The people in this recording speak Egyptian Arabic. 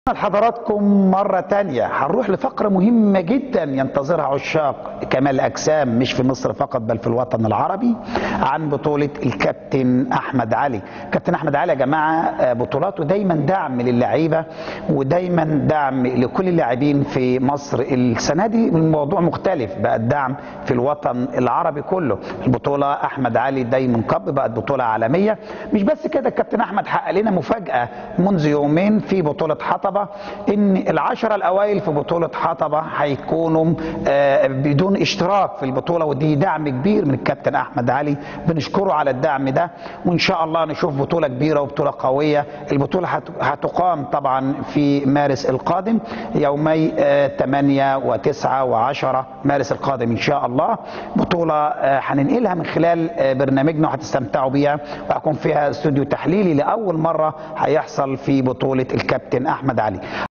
لحضراتكم مرة تانية هنروح لفقرة مهمة جدا ينتظرها عشاق كمال أجسام مش في مصر فقط بل في الوطن العربي عن بطولة الكابتن أحمد علي كابتن أحمد علي يا جماعة بطولاته دايما دعم للعيبة ودايما دعم لكل اللاعبين في مصر السنة دي الموضوع مختلف بقى الدعم في الوطن العربي كله البطولة أحمد علي دايما كاب بقت بطولة عالمية مش بس كده الكابتن أحمد حقق لنا مفاجأة منذ يومين في بطولة حطبة ان العشرة الاوائل في بطولة حطبة هيكونوا آه، بدون اشتراك في البطولة ودي دعم كبير من الكابتن احمد علي بنشكره على الدعم ده وان شاء الله نشوف بطولة كبيرة وبطولة قوية البطولة هت- هتقام طبعا في مارس القادم يومي آه، 8 و9 و10 مارس القادم ان شاء الله بطولة آه، هننقلها من خلال آه، برنامجنا وهتستمتعوا بيها وهيكون فيها استوديو تحليلي لاول مرة هيحصل في بطولة الكابتن احمد علي